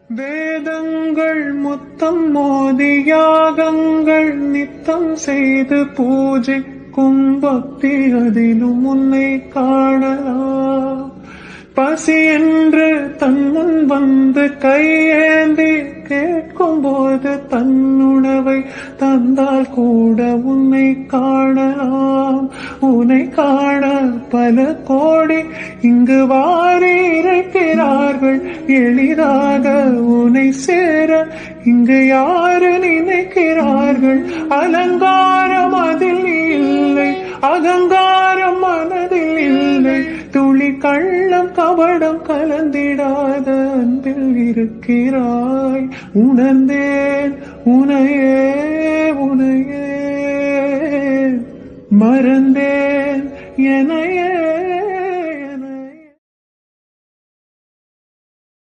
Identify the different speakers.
Speaker 1: வேதங்கள் மொத்தம் மோதி யாகங்கள் நித்தம் செய்து பூஜைக்கும் பக்தி அதிலும் உன்னை காணலாம் பசி என்று தன் முன் வந்து கையேந்தி கேட்கும் போது தன்னுணவை தந்தால் கூட உன்னை காணலாம் உன்னை காண பல கோடி இங்கு வாரி இறைக்கிறார்கள் எளிதாக உன்னை சேர இங்கு யாரு நினைக்கிறார்கள் அலங்காரம் அதில் இல்லை அகங்காரம் மனதில் இல்லை துளி கள்ளம் கபடம் கலந்திடாத அன்பில் இருக்கிறாய் உணர்ந்தேன் உனையே உனையே மறந்தேன் எனையே